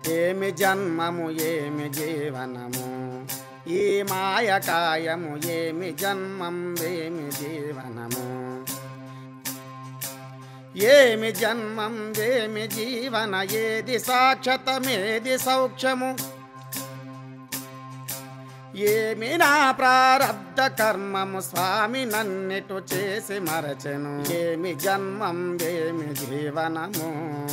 ఏమి జన్మము ఏమి జీవనము ఈ మాయకాయము ఏమి జన్మం ఏమి జీవనము ఏమి జన్మం ఏమి జీవన ఏది సాక్షతమేది సౌఖ్యము ఏమి నా ప్రారబ్ధ కర్మము స్వామి నన్నిటు చేసి మరచెను ఏమి జన్మం ఏమి జీవనము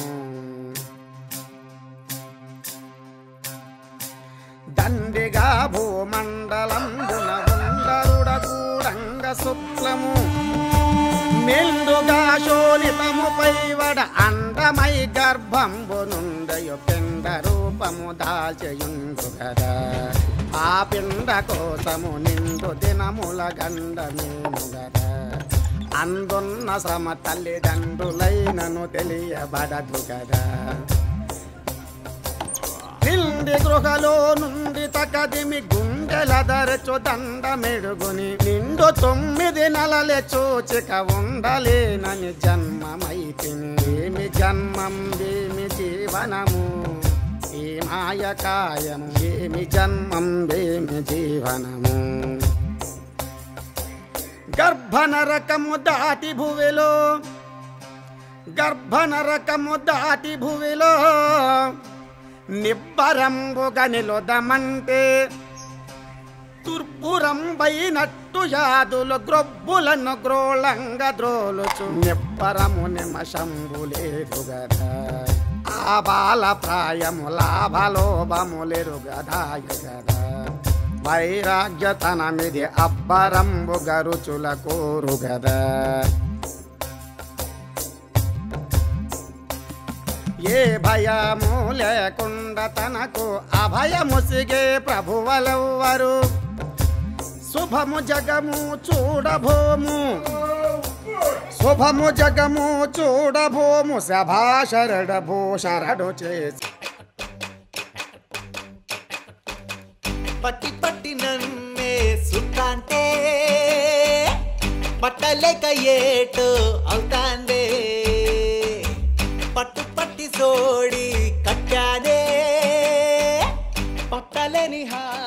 దండిగా భూమండలంబున ఉండరుడ కూడంగ శుక్లము మెండుగా శోణితము పైవడ అండమై గర్భంబు నుండయు పిండ రూపము దాల్చయుండు గదా ఆ పిండ కోసము నిండు దినముల గండమేను గదా అందున్న శ్రమ తల్లిదండ్రులైనను తెలియబడదు కదా నిండి గృహలో నుండి తకదిమి గుండెల దరచు దండ మెడుగుని నిండు తొమ్మిది నెలలే చూచిక ఉండలేనని జన్మమైతిని ఏమి జన్మం ఏమి జీవనము ఈ మాయకాయము ఏమి జన్మం ఏమి జీవనము గర్భనరకము దాటి భువిలో గర్భనరకము దాటి భువిలో నిబ్బరంబుగా నిలుదమంటే తుర్పురంబైనట్టు యాదులు గ్రొబ్బులను గ్రోళంగ ద్రోలుచు నిబ్బరము నిమశంబులేదు గదా ఆ బాల ప్రాయము లాభలోభములెరు గదాయ గదా వైరాగ్యతనమిది అబ్బరంబు గరుచుల కోరు గదా ఏ భయము లేకుండా తనకు అభయముసిగే ప్రభువలెవ్వరు శుభము జగము చూడభోము శుభము జగము చూడభోము సభాశరడ భూషరడు చేసి పట్టి పట్టి నన్నే సుట్టాంటే పట్టలేక ఏటు అవుతాందే పట్టు పట్టి సోడి కట్టానే పట్టలేని హా